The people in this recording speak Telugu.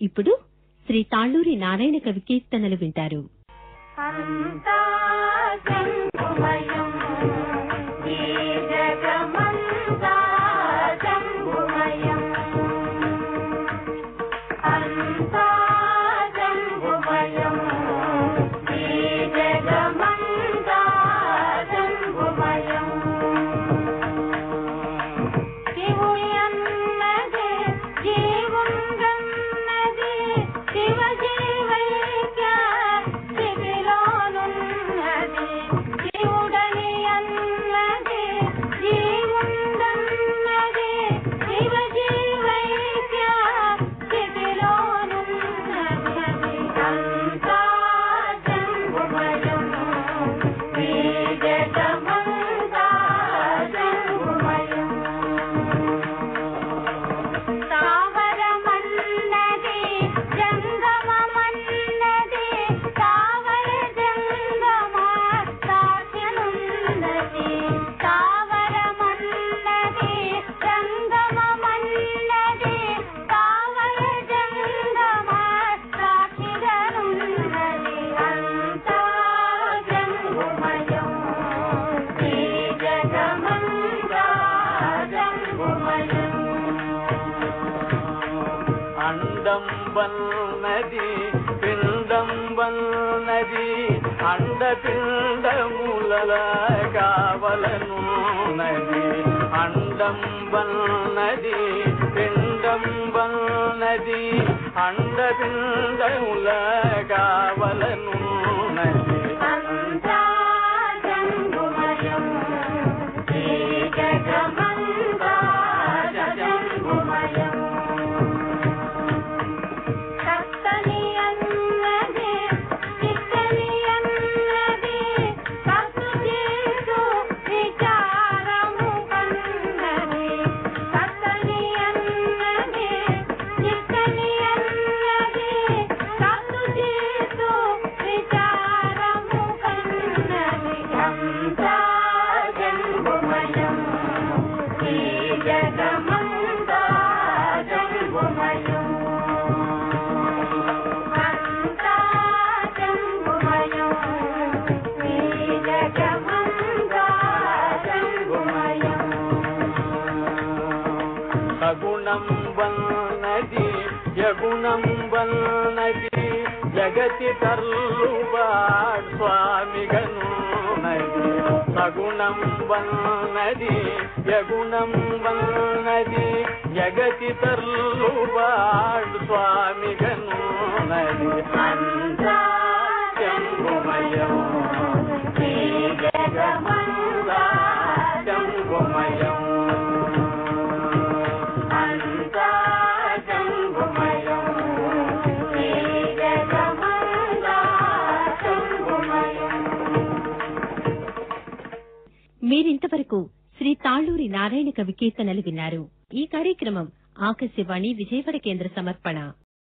ఇప్పుడు శ్రీ తాళ్ళూరి నారాయణ కవి కీర్తనలు వింటారు అంతా శంభుమయం ఈ జగమంతా శంభుమయం అంతా శంభుమయం ఈ జగమంతా శంభుమయం శివుని అన్నది జీవుండన్నది శివ జీవైక్య స్థితిలోనున్నది శివుడని అన్నది జీవుండన్నది శివ జీవైక్య స్థితిలోనున్నది అంతా జంబుమయం ఈ జగమంతా జంబుమయం తావరమన్నది జంగమమన్నది తావర జంగమ సాధ్యనున్నది తావరమన్నది జంగమమన్నది తావర జంగమ సాక్షిగనున్నది అంతా జంగుమయం ఈ జగమంతా జంగుమయం అండం వన్నది పిండం వన్నది అండ పిండముల కావలను నది అండం వన్నది పిండం వన్నది అండ పిండముల కావలను నది అంతా జంగుమయం ఈ జగమంతా జంగుమయం సత్తని అన్నది చిత్తని అన్నది సత్తు చేసు విచారము కన్నది సత్తని అన్నది చిత్తని అన్నది సత్తు చేసు విచారము కన్నది అంతా జంగుమయం ఈ జగమంతా జంగుమయం అంతా జంగుమయం ఈ జగమంతా జంగుమయం సగుణం వన్నది యగుణం వన్నది జగతి తల్లుబాడ్ స్వామిగను నది సగుణం వన్నది యగుణం వన్నది జగతి తల్లుబాడ్ స్వామిగను నది అంతా శంభుమయం ఈ జగమంతా శంభుమయం అంతా శంభుమయం ఈ జగమంతా జంగుమయం మీరింతవరకు శ్రీ తాళ్ళూరి నారాయణ కవి కీర్తనలు విన్నారు ఈ కార్యక్రమం ఆకాశవాణి విజయవాడ కేంద్ర సమర్పణ